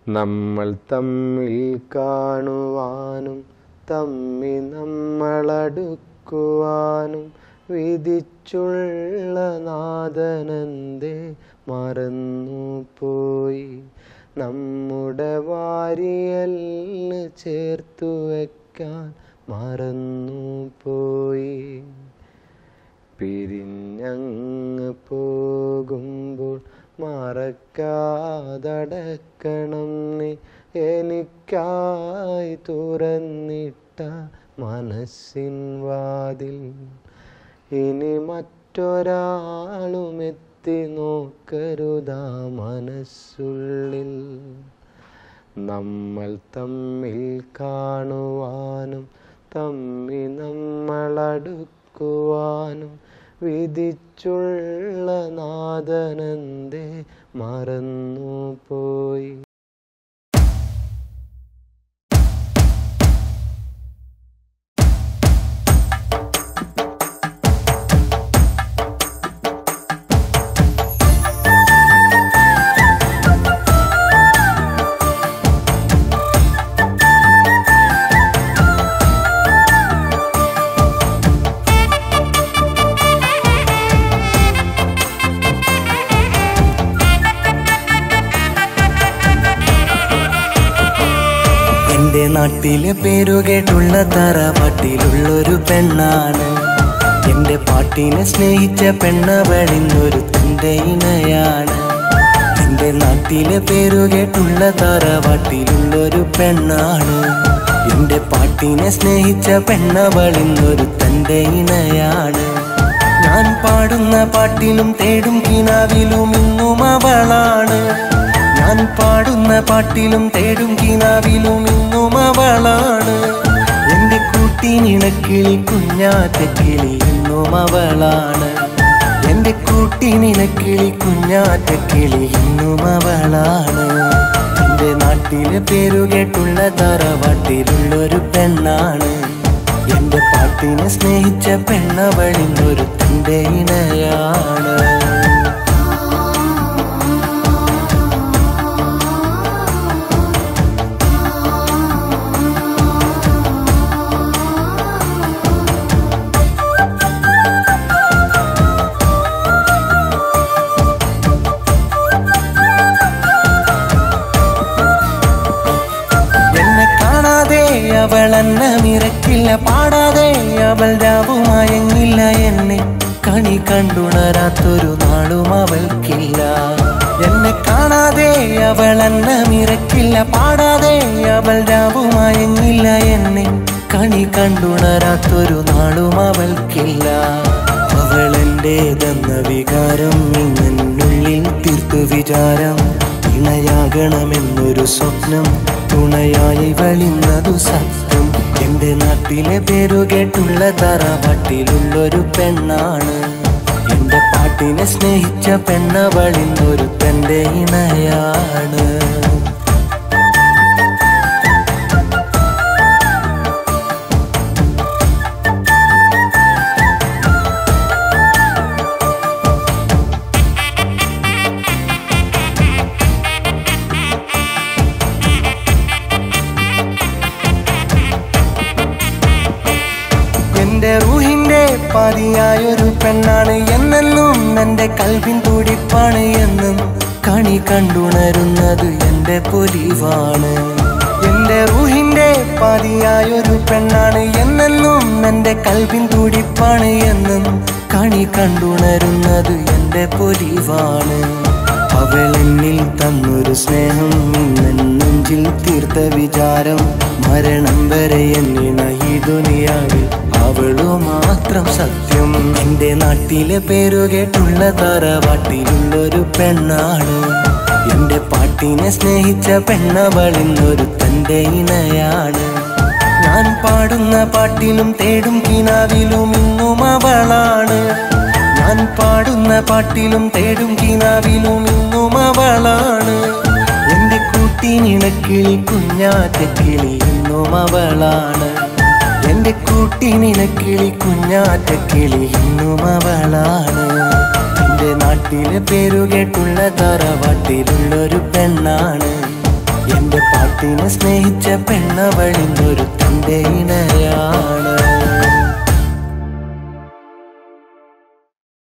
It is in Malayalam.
നമ്മൾ തമ്മിൽ കാണുവാനും തമ്മി നമ്മളടുക്കുവാനും വിധിച്ചുള്ള നാഥനന്തേ മറന്നു പോയി നമ്മുടെ വാരിയലിന് ചേർത്തു വയ്ക്കാൻ മറന്നു പോയി പിരിഞ്ഞങ്ങ് പോകുമ്പോൾ മറക്കാതടക്കണം നീ എനിക്കായി തുറന്നിട്ട മനസ്സിൻ വാതിൽ ഇനി മറ്റൊരാളും എത്തി നോക്കരുതാ മനസ്സുള്ളിൽ നമ്മൾ തമ്മിൽ കാണുവാനും തമ്മി നമ്മളടുക്കുവാനും വിധിച്ചുള്ള നാഥനന്തേ മറന്നു പോയി എന്റെ നാട്ടിലെ പേരുകേട്ടുള്ള തറവാട്ടിലുള്ളൊരു പെണ്ണാണ് എന്റെ പാട്ടിനെ സ്നേഹിച്ച പെണ്ണവളിന്നൊരു തന്റെ ഇണയാണ് എന്റെ നാട്ടിലെ പേരുകേട്ടുള്ള തറവാട്ടിലുള്ളൊരു പെണ്ണാണ് എന്റെ പാട്ടിനെ സ്നേഹിച്ച പെണ്ണവളിന്നൊരു തന്റെ ഇണയാണ് ഞാൻ പാടുന്ന പാട്ടിലും തേടും കിനാവിലും ഇന്നും അവളാണ് ഞാൻ പാടുന്ന പാട്ടിലും തേടും കിനാവിലും ഇന്നും അവളാണ് എന്റെ കൂട്ടിനിണക്കിളി കുഞ്ഞാറ്റക്കിളി ഇന്നും അവളാണ് എന്റെ കൂട്ടിനിണക്കിളി കുഞ്ഞാറ്റക്കിളി ഇന്നും അവളാണ് എന്റെ നാട്ടിലെ പേരുകേട്ടുള്ള തറവാട്ടിലുള്ളൊരു പെണ്ണാണ് എന്റെ പാട്ടിനെ സ്നേഹിച്ച പെണ്ണവളിന്നൊരു തന്റെ ഇണയാണ് എന്നെ കാണാതെ അവൾ എന്നെ മിറക്കില്ല പാടാതെ അവൾ രാവുമയങ്ങില്ല എന്നെ കണി കണ്ടുണരാത്തൊരു നാളും അവൾക്കില്ല എന്നെ കാണാതെ അവൾ എന്നെ മിറക്കില്ല പാടാതെ അവൾ രാവുമയങ്ങില്ല എന്നെ കണി കണ്ടുണരാത്തൊരു നാളും അവൾക്കില്ല അവൾ എന്റേതെന്ന വികാരം ഇന്നുള്ളിൽ തീർത്തു വിചാരം ഇണയാകണമെന്നൊരു സ്വപ്നം തുണയായി വളിന്നതു സത്യം എന്റെ നാട്ടിലെ പേരു കേട്ടുള്ള തറവാട്ടിലുള്ളൊരു പെണ്ണാണ് എന്റെ പാട്ടിനെ സ്നേഹിച്ച പെണ്ണവളിന്നൊരു തന്റെ ഇണയാണ് എന്റെ റൂഹിന്റെ പാതിയായൊരു പെണ്ണാണ് എന്നെന്നും എന്റെ കൽവിൻ തുടിപ്പാണ് എന്നും കണി കണ്ടുണരുന്നത് എന്റെ പൊലിവാണ് എന്റെ റൂഹിന്റെ പാതിയായൊരു പെണ്ണാണ് എന്നെന്നും എന്റെ കൽവിൻ തുടിപ്പാണ് എന്നും കണി കണ്ടുണരുന്നത് എന്റെ പൊലിവാണ് അവൾ എന്നിൽ തന്നൊരു സ്നേഹം ഇന്നെൻ നെഞ്ചിൽ തീർത്ത വിചാരം മരണം വരെ എന്നിണ ഈ ദുനിയാവിൽ അവളു മാത്രം സത്യം എന്റെ നാട്ടിലെ പേരു കേട്ടുള്ള തറവാട്ടിലുള്ളൊരു പെണ്ണാണ് എന്റെ പാട്ടിനെ സ്നേഹിച്ച പെണ്ണവളിന്നൊരു തന്റെ ഇണയാണ് ഞാൻ പാടുന്ന പാട്ടിലും തേടും കിനാവിലും ഇന്നും അവളാണ് ഞാൻ പാടുന്ന പാട്ടിലും തേടും കിനാവിലും ഇന്നും അവളാണ് എന്റെ കൂട്ടിനിണക്കിളി കുഞ്ഞാറ്റക്കിളി ഇന്നും അവളാണ് എന്റെ കൂട്ടിനിണക്കിളി കുഞ്ഞാറ്റക്കിളി ഇന്നും അവളാണ് എന്റെ നാട്ടിലെ പേരു കേട്ടുള്ള തറവാട്ടിലുള്ളൊരു പെണ്ണാണ് മുത്തിനെ സ്നേഹിച്ച പെണ്ണവളിന്നൊരു തന്റെ ഇണയായി